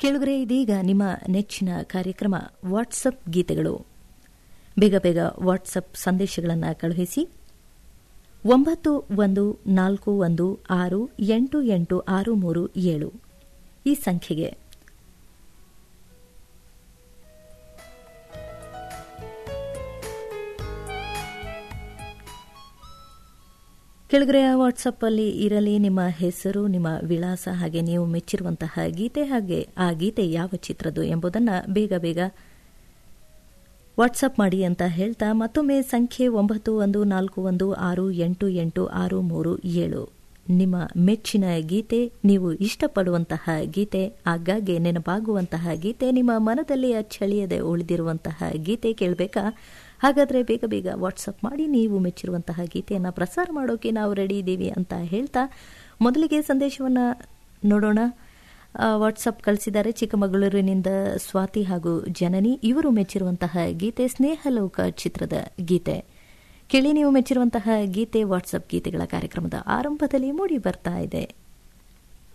ಕೇಳುಗರೆ ಇದೀಗ ನಿಮ್ಮ ನೆಚ್ಚಿನ ಕಾರ್ಯಕ್ರಮ ವಾಟ್ಸಪ್ ಗೀತೆಗಳು ಬೇಗ ಬೇಗ ವಾಟ್ಸಪ್ ಸಂದೇಶಗಳನ್ನು ಕಳುಹಿಸಿ ಒಂಬತ್ತು ಒಂದು ನಾಲ್ಕು ಒಂದು ಆರು ಎಂಟು ಎಂಟು ಆರು ಮೂರು ಏಳು ಈ ಸಂಖ್ಯೆಗೆ ಕೆಳಗರೆ ವಾಟ್ಸಪ್ ಅಲ್ಲಿ ಇರಲಿ ನಿಮ್ಮ ಹೆಸರು ನಿಮ್ಮ ವಿಳಾಸ ಹಾಗೆ ನೀವು ಮೆಚ್ಚಿರುವಂತಹ ಗೀತೆ ಹಾಗೆ ಆ ಗೀತೆ ಯಾವ ಚಿತ್ರದ್ದು ಎಂಬುದನ್ನು ಬೇಗ ಬೇಗ ವಾಟ್ಸಪ್ ಮಾಡಿ ಅಂತ ಹೇಳ್ತಾ ಮತ್ತೊಮ್ಮೆ ಸಂಖ್ಯೆ ಒಂಬತ್ತು ಒಂದು ನಾಲ್ಕು ಒಂದು ಆರು ಎಂಟು ಎಂಟು ಆರು ಮೂರು ಏಳು ನಿಮ್ಮ ಮೆಚ್ಚಿನ ಗೀತೆ ನೀವು ಇಷ್ಟಪಡುವಂತಹ ಗೀತೆ ಆಗಾಗ್ಗೆ ನೆನಪಾಗುವಂತಹ ಗೀತೆ ನಿಮ್ಮ ಮನದಲ್ಲಿ ಅಚ್ಚಳಿಯದೆ ಉಳಿದಿರುವಂತಹ ಗೀತೆ ಕೇಳಬೇಕಾ ಹಾಗಾದರೆ ಬೇಗ ಬೇಗ ವಾಟ್ಸಪ್ ಮಾಡಿ ನೀವು ಮೆಚ್ಚಿರುವಂತಹ ಗೀತೆಯನ್ನು ಪ್ರಸಾರ ಮಾಡೋಕೆ ನಾವು ರೆಡಿ ಇದ್ದೀವಿ ಅಂತ ಹೇಳ್ತಾ ಮೊದಲಿಗೆ ಸಂದೇಶವನ್ನು ನೋಡೋಣ ವಾಟ್ಸಪ್ ಕಳಿಸಿದ್ದಾರೆ ಚಿಕ್ಕಮಗಳೂರಿನಿಂದ ಸ್ವಾತಿ ಹಾಗೂ ಜನನಿ ಇವರು ಮೆಚ್ಚಿರುವಂತಹ ಗೀತೆ ಸ್ನೇಹಲೋಕ ಚಿತ್ರದ ಗೀತೆ ಕೇಳಿ ನೀವು ಮೆಚ್ಚಿರುವಂತಹ ಗೀತೆ ವಾಟ್ಸಪ್ ಗೀತೆಗಳ ಕಾರ್ಯಕ್ರಮದ ಆರಂಭದಲ್ಲಿ ಮೂಡಿ ಬರ್ತಾ ಇದೆ